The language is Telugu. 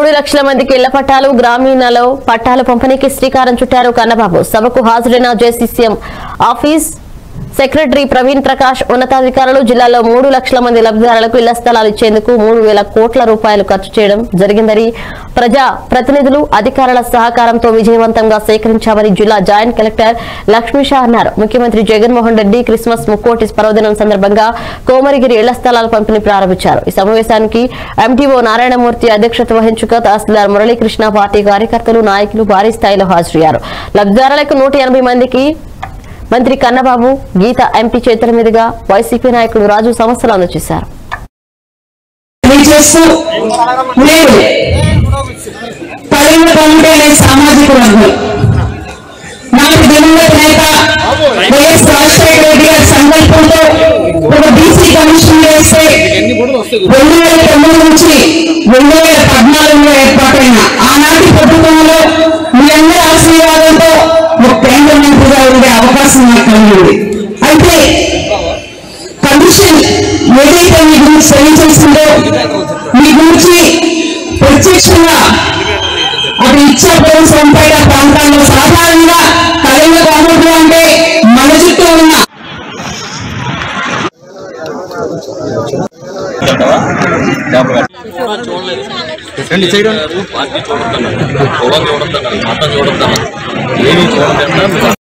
మూడు లక్షల మందికి ఇళ్ల పట్టాలు గ్రామీణలో పట్టాలు పంపిణీకి శ్రీకారం చుట్టారు కన్నబాబు సభకు హాజరైన JCCM office secretary Praveen Prakash ఉన్నతాధికారులు జిల్లాలో మూడు లక్షల మంది లబ్ధిదారులకు ఇళ్ల స్థలాలు ఇచ్చేందుకు మూడు వేల కోట్ల రూపాయలు ఖర్చు చేయడం జరిగిందని ప్రజా ప్రతినిధులు అధికారుల సహకారంతో విజయవంతంగా సేకరించామని జిల్లా జాయింట్ కలెక్టర్ లక్ష్మీషా అన్నారు ముఖ్యమంత్రి జగన్మోహన్ రెడ్డి క్రిస్మస్ ముక్కోటి పర్వదినం సందర్భంగా కోమరిగిరి ఇళ్ల స్థలాల పంపిణీ ప్రారంభించారు ఈ సమావేశానికి ఎంటీఓ నారాయణమూర్తి అధ్యక్షత వహించగా తహసీల్దార్ మురళీకృష్ణ పార్టీ కార్యకర్తలు నాయకులు భారీ స్థాయిలో హాజరయ్యారు లబ్ధిదారులకు నూట ఎనభై మందికి మంత్రి కన్నబాబు గీత ఎంపీ చేతుల మీదుగా వైసీపీ నాయకుడు రాజు సమస్యలు అందజేశారు తెలియజేస్తూ నేను కరీంల కమిటీ అనే సామాజిక వర్గం నాకు దివంగత నేత వైఎస్ రాజశేఖర రెడ్డి గారి సంకల్పంతో ఒక బీసీ కమిషన్ వేస్తే రెండు వేల తొమ్మిది నుంచి రెండు వేల పద్నాలుగులో ఏర్పాటైన ఆనాటి ప్రభుత్వంలో మీ అందరి ఆశీర్వాదంతో ఒక కేంద్ర మంత్రిగా ఉండే అవకాశం నాకు కలిగింది అయితే కమిషన్ ఏదైతే మీ గురించి తెలియజేసిందో మీ గురించి ప్రత్యక్షంగా అది ఇచ్చే సంపేట ప్రాంతాల్లో సాధారణంగా కళింగ కాముడు అంటే మన చుట్టూ ఉన్న రండి సైడ్ పార్టీ చూడొద్దన్నారు కులం చూడొద్దన్నారు మతం చూడొద్దన్నారు ఏమీ చూడొద్దన్నారు